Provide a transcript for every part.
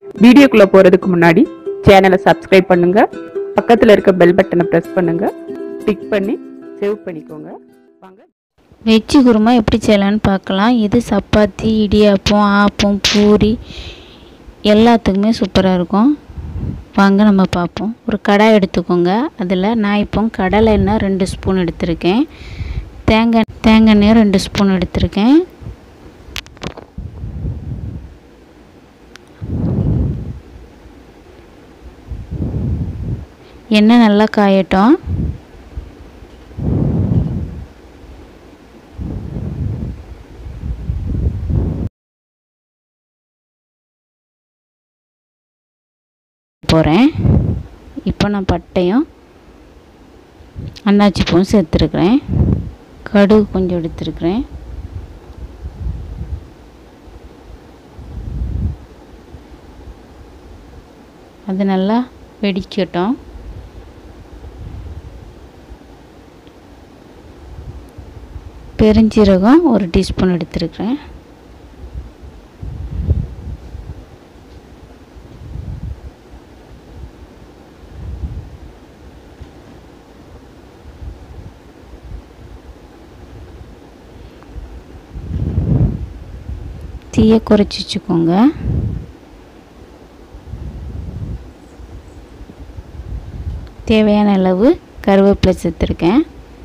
வீடியோக்குள்ள போறதுக்கு முன்னாடி சேனலை சப்ஸ்கிரைப் பண்ணுங்க பக்கத்துல இருக்க பெல் பட்டனை பிரஸ் பண்ணுங்க கிளிக் பண்ணி சேவ் பண்ணிக்கோங்க வாங்க வெஜ்ஜு குருமா எப்படி செய்யலான்னு பார்க்கலாம் இது சப்பாத்தி இடியாப்பம் ஆப்பம் பூரி எல்லாத்துக்குமே சூப்பராக இருக்கும் வாங்க நம்ம பார்ப்போம் ஒரு கடாய் எடுத்துக்கோங்க அதில் நான் இப்போ கடலை எண்ணெய் ரெண்டு ஸ்பூன் எடுத்திருக்கேன் தேங்காய் தேங்காய் எண்ணெய் ரெண்டு ஸ்பூன் எடுத்திருக்கேன் எண்ணெய் நல்லா காயட்டும் போகிறேன் இப்போ நான் பட்டையும் அன்னாச்சி பூவும் சேர்த்துருக்குறேன் கடுகு கொஞ்சம் எடுத்துருக்குறேன் அது நல்லா வெடிக்கட்டும் பெருஞ்சீரகம் ஒரு டீஸ்பூன் எடுத்துருக்குறேன் தீயை குறைச்சி வச்சுக்கோங்க தேவையான அளவு கருவேப்பிலை சேர்த்துருக்கேன்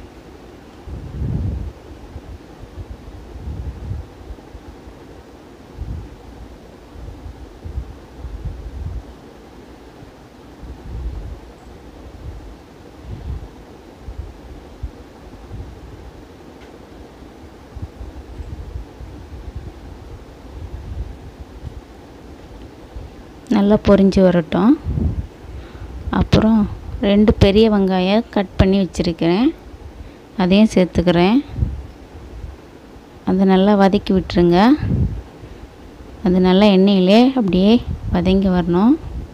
நல்லா பொரிஞ்சு வரட்டும் அப்புறம் ரெண்டு பெரிய வெங்காயம் கட் பண்ணி வச்சுருக்கிறேன் அதையும் சேர்த்துக்கிறேன் அதை நல்லா வதக்கி விட்டுருங்க அது நல்லா எண்ணெயிலே அப்படியே வதங்கி வரணும்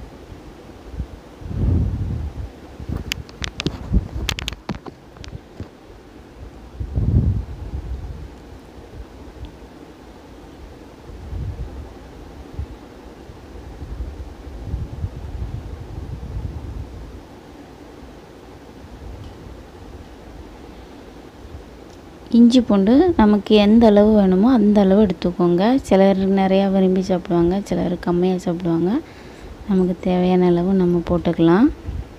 இஞ்சி பூண்டு நமக்கு எந்த அளவு வேணுமோ அந்த அளவு எடுத்துக்கோங்க சிலர் நிறையா விரும்பி சாப்பிடுவாங்க சிலர் கம்மியாக சாப்பிடுவாங்க நமக்கு தேவையான அளவு நம்ம போட்டுக்கலாம்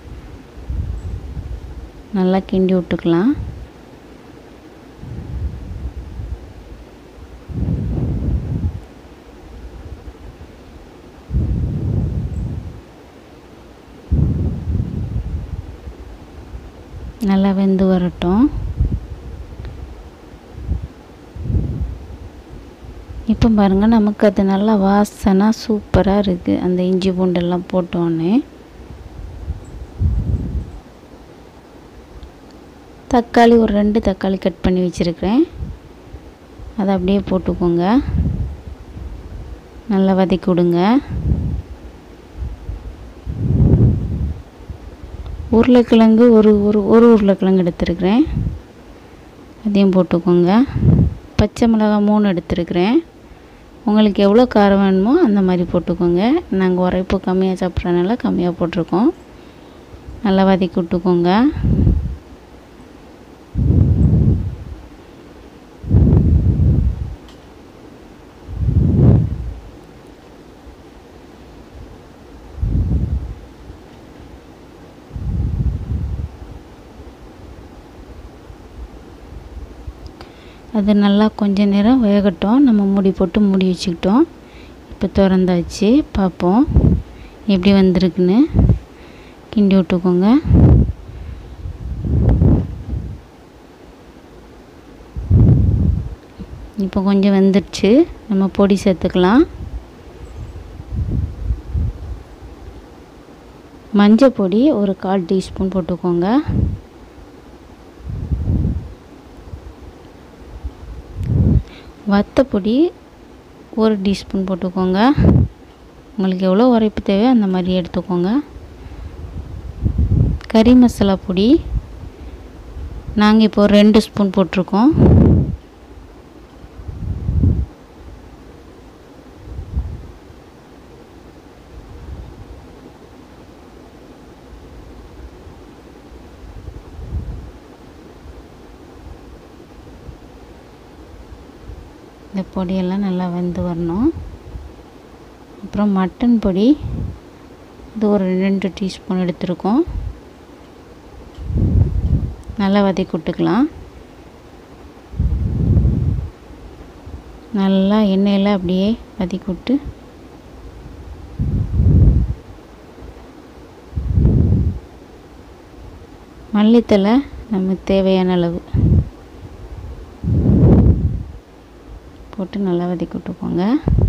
நல்லா கிண்டி விட்டுக்கலாம் நல்லா வெந்து வரட்டும் இப்போ பாருங்கள் நமக்கு அது நல்லா வாசனை சூப்பராக இருக்குது அந்த இஞ்சி பூண்டெல்லாம் போட்டோன்னே தக்காளி ஒரு ரெண்டு தக்காளி கட் பண்ணி வச்சுருக்கிறேன் அதை அப்படியே போட்டுக்கோங்க நல்லா வதக்கி விடுங்க உருளைக்கிழங்கு ஒரு ஒரு ஒரு உருளைக்கிழங்கு எடுத்துருக்கிறேன் அதையும் போட்டுக்கோங்க பச்சை மிளகாய் மூணு எடுத்துருக்கிறேன் உங்களுக்கு எவ்வளோ காரம் வேணுமோ அந்த மாதிரி போட்டுக்கோங்க நாங்கள் உரைப்பு கம்மியாக சாப்பிட்றதுனால கம்மியாக போட்டிருக்கோம் நல்லா வதக்கி விட்டுக்கோங்க அது நல்லா கொஞ்ச நேரம் வேகட்டும் நம்ம மூடி போட்டு மூடி வச்சுக்கிட்டோம் இப்போ திறந்தாச்சு பார்ப்போம் எப்படி வந்திருக்குன்னு கிண்டி விட்டுக்கோங்க இப்போ கொஞ்சம் வெந்துடுச்சு நம்ம பொடி சேர்த்துக்கலாம் மஞ்சள் பொடி ஒரு கால் டீஸ்பூன் போட்டுக்கோங்க வத்தப்பொடி ஒரு டீஸ்பூன் போட்டுக்கோங்க உங்களுக்கு எவ்வளோ உரைப்பு தேவையோ அந்த மாதிரி எடுத்துக்கோங்க கறி மசாலா பொடி நாங்கள் இப்போ ரெண்டு ஸ்பூன் போட்டிருக்கோம் இந்த பொடியெல்லாம் நல்லா வெந்து வரணும் அப்புறம் மட்டன் பொடி இது ஒரு ரெண்டு டீஸ்பூன் எடுத்துருக்கோம் நல்லா வதக்கி விட்டுக்கலாம் நல்லா எண்ணெயில் அப்படியே வதக்கி விட்டு மல்லித்தலை நமக்கு தேவையான அளவு போட்டு நல்லா வதக்கி விட்டுக்கோங்க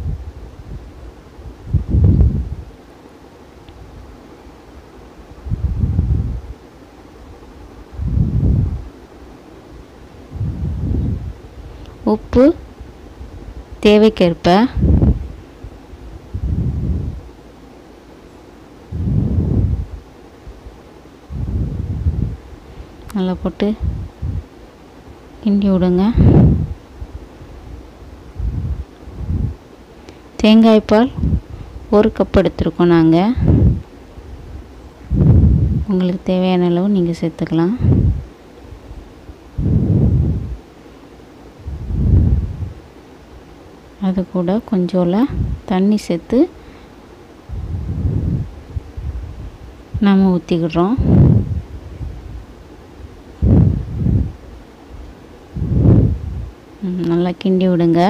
உப்பு தேவைக்கேற்ப நல்லா போட்டு கிண்டி விடுங்க தேங்காய் பால் ஒரு கப் எடுத்துருக்கோம் நாங்கள் உங்களுக்கு தேவையான அளவு நீங்கள் சேர்த்துக்கலாம் அது கூட கொஞ்சோல தண்ணி சேர்த்து நாம் ஊற்றிக்கிடுறோம் ம், நல்லா கிண்டி விடுங்க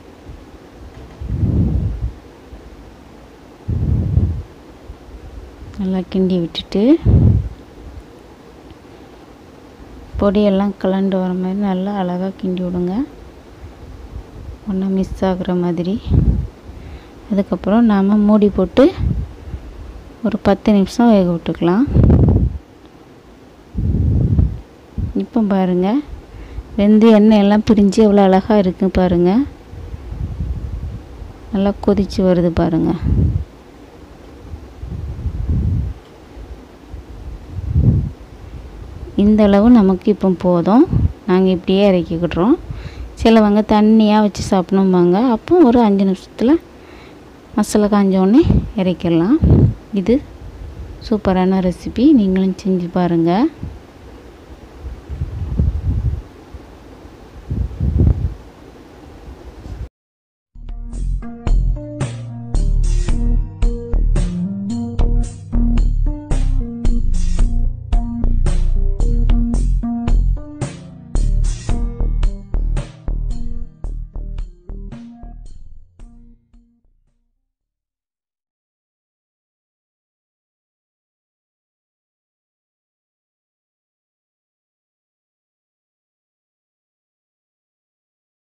நல்லா கிண்டி விட்டுட்டு பொடியெல்லாம் கலண்டு வர மாதிரி நல்லா அழகாக கிண்டி விடுங்க ஒன்றும் மிஸ் ஆகுற மாதிரி அதுக்கப்புறம் நாம் மூடி போட்டு ஒரு பத்து நிமிஷம் வேக விட்டுக்கலாம் இப்போ பாருங்கள் வெந்து எண்ணெய் எல்லாம் பிரிஞ்சு எவ்வளோ அழகாக இருக்கு பாருங்கள் நல்லா கொதிச்சு வருது பாருங்கள் இந்த அளவு நமக்கு இப்போ போதும் நாங்கள் இப்படியே இறக்கிக்கிடுறோம் சிலவங்க தண்ணியாக வச்சு சாப்பிடணும்பாங்க அப்போ ஒரு அஞ்சு நிமிஷத்தில் மசாலா காஞ்ச உடனே இறக்கிடலாம் இது சூப்பரான ரெசிபி நீங்களும் செஞ்சு பாருங்கள்